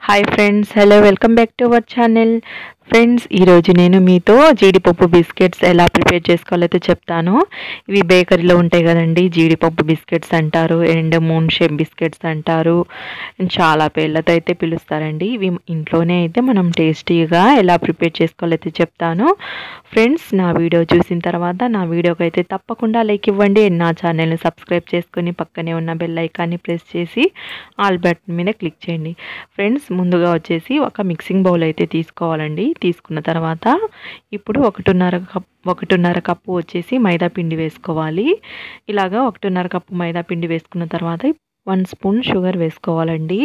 hi friends hello welcome back to our channel friends ఈరోజు నేను మీతో జీడిపప్పు బిస్కెట్స్ ఎలా ప్రిపేర్ చేసుకోవాలో చెప్తాను ఇవి బేకరీలో ఉంటాయి కదండి జీడిపప్పు బిస్కెట్స్ అంటారు అండ్ మూన్ షేప్ బిస్కెట్స్ అంటారు చాలా పేర్లతో అయితే పిలుస్తారండి ఇవి ఇంట్లోనే అయితే మనం టేస్టీగా ఎలా ప్రిపేర్ చేసుకోవాలో అయితే చెప్తాను ఫ్రెండ్స్ నా వీడియో చూసిన తర్వాత నా వీడియోకి అయితే తప్పకుండా లైక్ ఇవ్వండి and నా ఛానల్ని సబ్స్క్రైబ్ చేసుకొని పక్కనే ఉన్న బెల్ ఐకాన్ని ప్రెస్ చేసి ఆల్ బటన్ మీద క్లిక్ చేయండి ఫ్రెండ్స్ ముందుగా వచ్చేసి ఒక మిక్సింగ్ బౌల్ అయితే తీసుకోవాలండి తీసుకున్న తర్వాత ఇప్పుడు ఒకటిన్నర కప్ ఒకటిన్నర కప్పు వచ్చేసి మైదా పిండి వేసుకోవాలి ఇలాగా ఒకటిన్నర కప్పు మైదా పిండి వేసుకున్న తర్వాత వన్ స్పూన్ షుగర్ వేసుకోవాలండి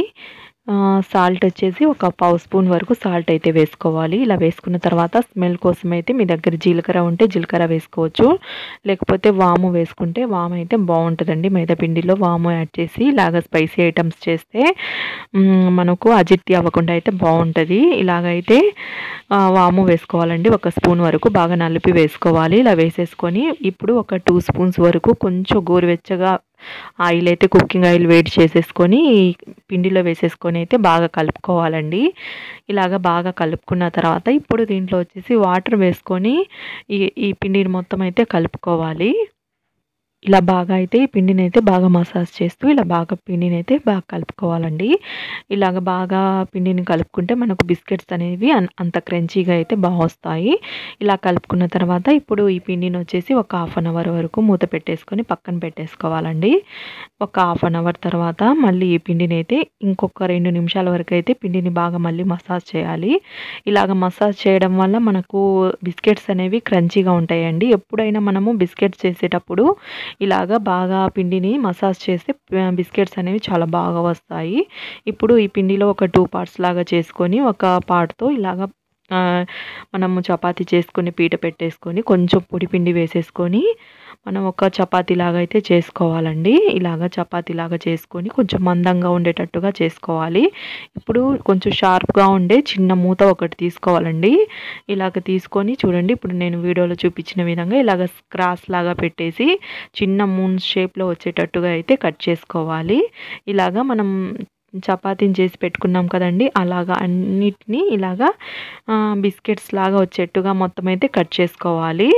సాల్ట్ వచ్చేసి ఒక పావు స్పూన్ వరకు సాల్ట్ అయితే వేసుకోవాలి ఇలా వేసుకున్న తర్వాత స్మెల్ కోసం అయితే మీ దగ్గర జీలకర్ర ఉంటే జీలకర్ర వేసుకోవచ్చు లేకపోతే వాము వేసుకుంటే వాము అయితే బాగుంటుందండి మైదా పిండిలో వాము యాడ్ చేసి ఇలాగ స్పైసీ ఐటమ్స్ చేస్తే మ్, మనకు అజిత్తి అవ్వకుండా అయితే బాగుంటుంది ఇలాగైతే ఆ, వాము వేసుకోవాలండి ఒక స్పూన్ వరకు బాగా నలిపి వేసుకోవాలి ఇలా వేసేసుకొని ఇప్పుడు ఒక టూ స్పూన్స్ వరకు కొంచెం గోరువెచ్చగా ఆయిల్ అయితే కుకింగ్ ఆయిల్ వేడి చేసేసుకొని ఈ పిండిలో వేసేసుకొని అయితే బాగా కలుపుకోవాలండి ఇలాగ బాగా కలుపుకున్న తర్వాత ఇప్పుడు దీంట్లో వచ్చేసి వాటర్ వేసుకొని ఈ ఈ పిండిని మొత్తం అయితే కలుపుకోవాలి ఇలా బాగా అయితే ఈ పిండిని అయితే బాగా మసాజ్ చేస్తూ ఇలా బాగా పిండిని అయితే బాగా కలుపుకోవాలండి ఇలాగ బాగా పిండిని కలుపుకుంటే మనకు బిస్కెట్స్ అనేవి అన్- అంత క్రంచీగా అయితే బాగా వస్తాయి ఇలా కలుపుకున్న తర్వాత ఇప్పుడు ఈ పిండిని వచ్చేసి ఒక హాఫ్ అన్ అవర్ వరకు మూత పెట్టేసుకొని పక్కన పెట్టేసుకోవాలండి ఒక హాఫ్ అన్ అవర్ తర్వాత మళ్ళీ ఈ పిండిని అయితే ఇంకొక రెండు నిమిషాల వరకు అయితే పిండిని బాగా మళ్ళీ మసాజ్ చేయాలి ఇలాగ మసాజ్ చేయడం వల్ల మనకు బిస్కెట్స్ అనేవి క్రంచీగా ఉంటాయండి ఎప్పుడైనా మనము బిస్కెట్స్ చేసేటప్పుడు ఇలాగ బాగా పిండిని మసాజ్ చేస్తే ప- బిస్కెట్స్ అనేవి చాలా బాగా వస్తాయి ఇప్పుడు ఈ పిండిలో ఒక టూ పార్ట్స్ లాగా చేసుకొని ఒక పార్ట్తో ఇలాగ ఆ, మనము చపాతీ చేసుకొని పీట పెట్టేసుకొని కొంచెం పొడి పిండి వేసేసుకొని మనం ఒక చపాతీ లాగా అయితే చేసుకోవాలండి ఇలాగ చపాతీ లాగా చేసుకొని కొంచెం మందంగా ఉండేటట్టుగా చేసుకోవాలి ఇప్పుడు కొంచెం షార్ప్గా ఉండే చిన్న మూత ఒకటి తీసుకోవాలండి ఇలాగ తీసుకొని చూడండి ఇప్పుడు నేను వీడియోలో చూపించిన విధంగా ఇలాగ క్రాస్ లాగా పెట్టేసి చిన్న మూన్ షేప్లో వచ్చేటట్టుగా అయితే కట్ చేసుకోవాలి ఇలాగా మనం చపాతీని చేసి పెట్టుకున్నాం కదండి అలాగా అన్నిటినీ ఇలాగా ఆ, బిస్కెట్స్ లాగా వచ్చేట్టుగా మొత్తం అయితే కట్ చేసుకోవాలి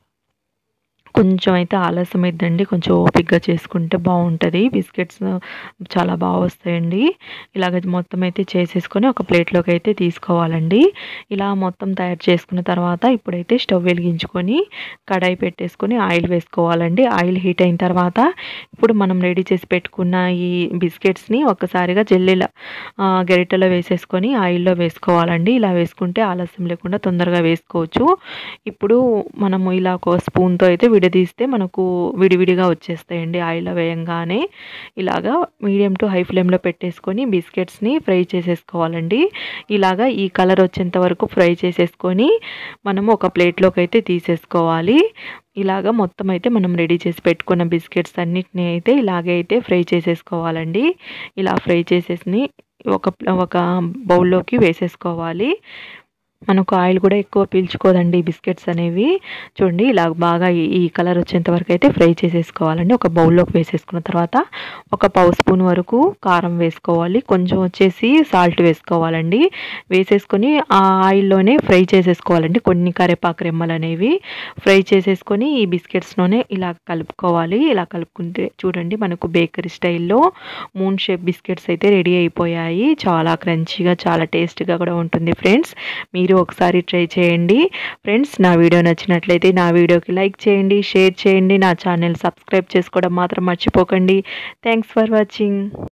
కొంచెం అయితే ఆలస్యం అయిద్దండి కొంచెం ఓపిక్గా చేసుకుంటే బాగుంటుంది బిస్కెట్స్ చాలా బాగా వస్తాయండి ఇలాగ మొత్తం అయితే చేసేసుకొని ఒక ప్లేట్లోకి అయితే తీసుకోవాలండి ఇలా మొత్తం తయారు చేసుకున్న తర్వాత ఇప్పుడైతే స్టవ్ వెలిగించుకొని కడాయి పెట్టేసుకొని ఆయిల్ వేసుకోవాలండి ఆయిల్ హీట్ అయిన తర్వాత ఇప్పుడు మనం రెడీ చేసి పెట్టుకున్న ఈ బిస్కెట్స్ని ఒక్కసారిగా జల్లెల ఆ, గరిటెలో వేసేసుకొని ఆయిల్లో వేసుకోవాలండి ఇలా వేసుకుంటే ఆలస్యం లేకుండా తొందరగా వేసుకోవచ్చు ఇప్పుడు మనము ఇలా ఒక స్పూన్తో అయితే విడదీస్తే మనకు విడివిడిగా వచ్చేస్తాయండి ఆయిల్లో వేయంగానే ఇలాగా మీడియం టు హై ఫ్లేమ్లో పెట్టేసుకొని బిస్కెట్స్ని ఫ్రై చేసేసుకోవాలండి ఇలాగా ఈ కలర్ వచ్చేంత వరకు ఫ్రై చేసేసుకొని మనము ఒక ప్లేట్లోకి అయితే తీసేసుకోవాలి ఇలాగ మొత్తం అయితే మనం రెడీ చేసి పెట్టుకున్న బిస్కెట్స్ అన్నిటిని అయితే ఇలాగే అయితే ఫ్రై చేసేసుకోవాలండి ఇలా ఫ్రై చేసేసి ఒక ఒక బౌల్లోకి వేసేసుకోవాలి మనకు ఆయిల్ కూడా ఎక్కువ పీల్చుకోదండి ఈ బిస్కెట్స్ అనేవి చూడండి ఇలా బాగా ఈ- ఈ కలర్ వచ్చేంత వరకు అయితే ఫ్రై చేసేసుకోవాలండి ఒక బౌల్లోకి వేసేసుకున్న తర్వాత ఒక పావు స్పూన్ వరకు కారం వేసుకోవాలి కొంచెం వచ్చేసి సాల్ట్ వేసుకోవాలండి వేసేసుకొని ఆ ఆయిల్లోనే ఫ్రై చేసేసుకోవాలండి కొన్ని కరివేపాకు రెమ్మలు అనేవి ఫ్రై చేసేసుకొని ఈ బిస్కెట్స్లోనే ఇలా కలుపుకోవాలి ఇలా కలుపుకుంటే చూడండి మనకు బేకరీ స్టైల్లో మూన్ షేప్ బిస్కెట్స్ అయితే రెడీ అయిపోయాయి చాలా క్రంచీగా చాలా టేస్ట్గా కూడా ఉంటుంది ఫ్రెండ్స్ మీరు ఒకసారి ట్రై చేయండి ఫ్రెండ్స్ నా వీడియో నచ్చినట్లయితే నా వీడియోకి లైక్ చేయండి షేర్ చేయండి నా ఛానల్ సబ్స్క్రైబ్ చేసుకోవడం మాత్రం మర్చిపోకండి థ్యాంక్స్ ఫర్ వాచింగ్